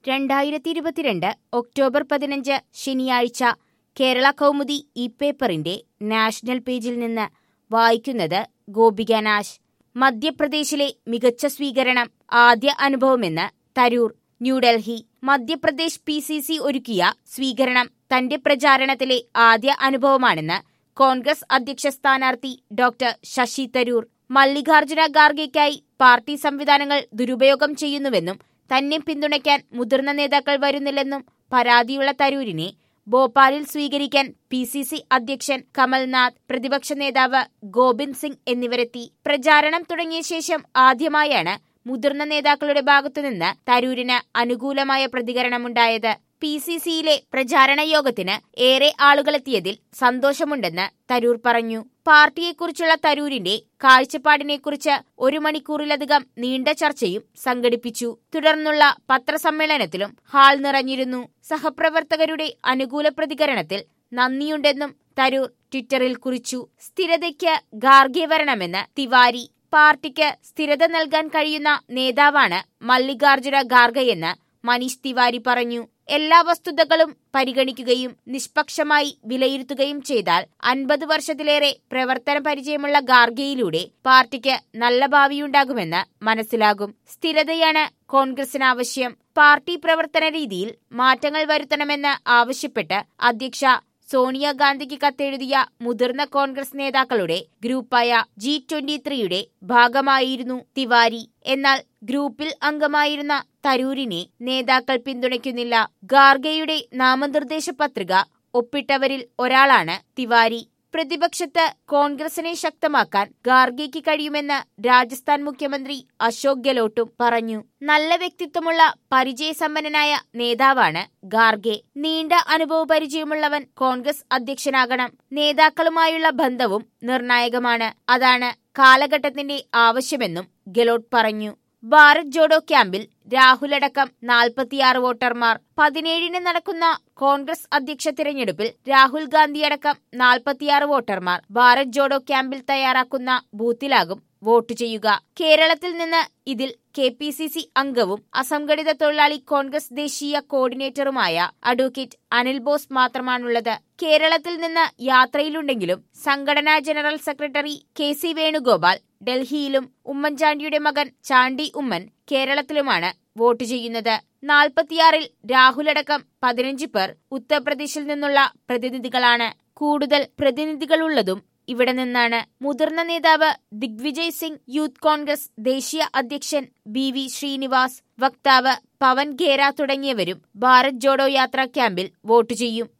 രണ്ടായിരത്തി ഇരുപത്തിരണ്ട് ഒക്ടോബർ പതിനഞ്ച് ശനിയാഴ്ച കേരള കൗമുദി ഈ പേപ്പറിന്റെ നാഷണൽ പേജിൽ നിന്ന് വായിക്കുന്നത് ഗോപിക നാശ് മധ്യപ്രദേശിലെ മികച്ച സ്വീകരണം ആദ്യ അനുഭവമെന്ന് Tharoor New Delhi Madhya Pradesh P C C ഒരുക്കിയ സ്വീകരണം തന്റെ പ്രചാരണത്തിലെ ആദ്യ അനുഭവമാണെന്ന് കോൺഗ്രസ് അധ്യക്ഷ സ്ഥാനാർത്ഥി ഡോക്ടർ ശശി തരൂർ മല്ലികാർജുന ഖാർഗെയ്ക്കായി പാർട്ടി സംവിധാനങ്ങൾ ദുരുപയോഗം ചെയ്യുന്നുവെന്നും തന്നെ പിന്തുണയ്ക്കാൻ മുതിർന്ന നേതാക്കൾ വരുന്നില്ലെന്നും പരാതിയുള്ള തരൂരിനെ ഭോപ്പാലിൽ സ്വീകരിക്കാൻ പി സി സി അധ്യക്ഷൻ കമൽനാഥ് പ്രതിപക്ഷ നേതാവ് ഗോവിന്ദ് സിംഗ് എന്നിവരെത്തി പ്രചാരണം തുടങ്ങിയ ശേഷം ആദ്യമായാണ് മുതിർന്ന നേതാക്കളുടെ ഭാഗത്തുനിന്ന് തരൂരിന് അനുകൂലമായ പ്രതികരണമുണ്ടായത് പി സി സിയിലെ പ്രചാരണ യോഗത്തിന് ഏറെ ആളുകളെത്തിയതിൽ സന്തോഷമുണ്ടെന്ന് തരൂർ പറഞ്ഞു പാർട്ടിയെക്കുറിച്ചുള്ള തരൂരിന്റെ കാഴ്ചപ്പാടിനെക്കുറിച്ച് ഒരു മണിക്കൂറിലധികം നീണ്ട ചർച്ചയും സംഘടിപ്പിച്ചു തുടർന്നുള്ള പത്രസമ്മേളനത്തിലും ഹാൾ നിറഞ്ഞിരുന്നു സഹപ്രവർത്തകരുടെ അനുകൂല പ്രതികരണത്തിൽ നന്ദിയുണ്ടെന്നും തരൂർ ട്വിറ്ററിൽ കുറിച്ചു സ്ഥിരതയ്ക്ക് ഗാർഗെ വരണമെന്ന് തിവാരി പാർട്ടിക്ക് സ്ഥിരത നൽകാൻ കഴിയുന്ന നേതാവാണ് മല്ലികാർജുന ഖാർഗെയെന്ന് മനീഷ് തിവാരി പറഞ്ഞു എല്ലാ വസ്തുതകളും പരിഗണിക്കുകയും നിഷ്പക്ഷമായി വിലയിരുത്തുകയും ചെയ്താൽ അൻപത് വർഷത്തിലേറെ പ്രവർത്തന പരിചയമുള്ള ഗാർഗയിലൂടെ പാർട്ടിക്ക് നല്ല ഭാവിയുണ്ടാകുമെന്ന് മനസ്സിലാകും സ്ഥിരതയാണ് കോൺഗ്രസിന് ആവശ്യം പാർട്ടി പ്രവർത്തന രീതിയിൽ മാറ്റങ്ങൾ വരുത്തണമെന്ന് ആവശ്യപ്പെട്ട് അധ്യക്ഷ സോണിയാഗാന്ധിക്ക് കത്തെഴുതിയ മുതിർന്ന കോൺഗ്രസ് നേതാക്കളുടെ ഗ്രൂപ്പായ ജി ട്വന്റി ത്രീയുടെ ഭാഗമായിരുന്നു തിവാരി എന്നാൽ ഗ്രൂപ്പിൽ അംഗമായിരുന്ന തരൂരിനെ നേതാക്കൾ പിന്തുണയ്ക്കുന്നില്ല ഗാർഗെയുടെ നാമനിർദ്ദേശ പത്രിക ഒപ്പിട്ടവരിൽ ഒരാളാണ് തിവാരി പ്രതിപക്ഷത്ത് കോൺഗ്രസിനെ ശക്തമാക്കാൻ ഗാർഗെയ്ക്ക് കഴിയുമെന്ന് രാജസ്ഥാൻ മുഖ്യമന്ത്രി അശോക് ഗെലോട്ടും പറഞ്ഞു നല്ല വ്യക്തിത്വമുള്ള പരിചയസമ്പന്നനായ നേതാവാണ് ഗാർഗെ നീണ്ട അനുഭവ പരിചയമുള്ളവൻ കോൺഗ്രസ് അധ്യക്ഷനാകണം നേതാക്കളുമായുള്ള ബന്ധവും നിർണായകമാണ് അതാണ് കാലഘട്ടത്തിന്റെ ആവശ്യമെന്നും ഗെലോട്ട് പറഞ്ഞു ഭാരത് ജോഡോ ക്യാമ്പിൽ രാഹുലടക്കം നാൽപ്പത്തിയാറ് വോട്ടർമാർ പതിനേഴിന് നടക്കുന്ന കോൺഗ്രസ് അധ്യക്ഷ തിരഞ്ഞെടുപ്പിൽ രാഹുൽ ഗാന്ധിയടക്കം നാൽപ്പത്തിയാറ് വോട്ടർമാർ ഭാരത് ജോഡോ ക്യാമ്പിൽ തയ്യാറാക്കുന്ന ബൂത്തിലാകും വോട്ട് ചെയ്യുക കേരളത്തിൽ നിന്ന് ഇതിൽ കെ പി സി സി അംഗവും അസംഘടിത തൊഴിലാളി കോൺഗ്രസ് ദേശീയ കോർഡിനേറ്ററുമായ അഡ്വക്കേറ്റ് അനിൽ ബോസ് മാത്രമാണുള്ളത് കേരളത്തിൽ നിന്ന് യാത്രയിലുണ്ടെങ്കിലും സംഘടനാ general secretary K C Venugopal ഡൽഹിയിലും ഉമ്മൻചാണ്ടിയുടെ മകൻ ചാണ്ടി ഉമ്മൻ കേരളത്തിലുമാണ് വോട്ട് ചെയ്യുന്നത് നാൽപ്പത്തിയാറിൽ രാഹുലടക്കം പതിനഞ്ച് പേർ ഉത്തർപ്രദേശിൽ നിന്നുള്ള പ്രതിനിധികളാണ് കൂടുതൽ പ്രതിനിധികളുള്ളതും ഇവിടെ നിന്നാണ് മുതിർന്ന നേതാവ് ദിഗ്വിജയ് സിംഗ് യൂത്ത് കോൺഗ്രസ് ദേശീയ അധ്യക്ഷൻ ബി വി ശ്രീനിവാസ് വക്താവ് പവൻ ഖേര തുടങ്ങിയവരും ഭാരത് ജോഡോ യാത്രാ ക്യാമ്പിൽ വോട്ട് ചെയ്യും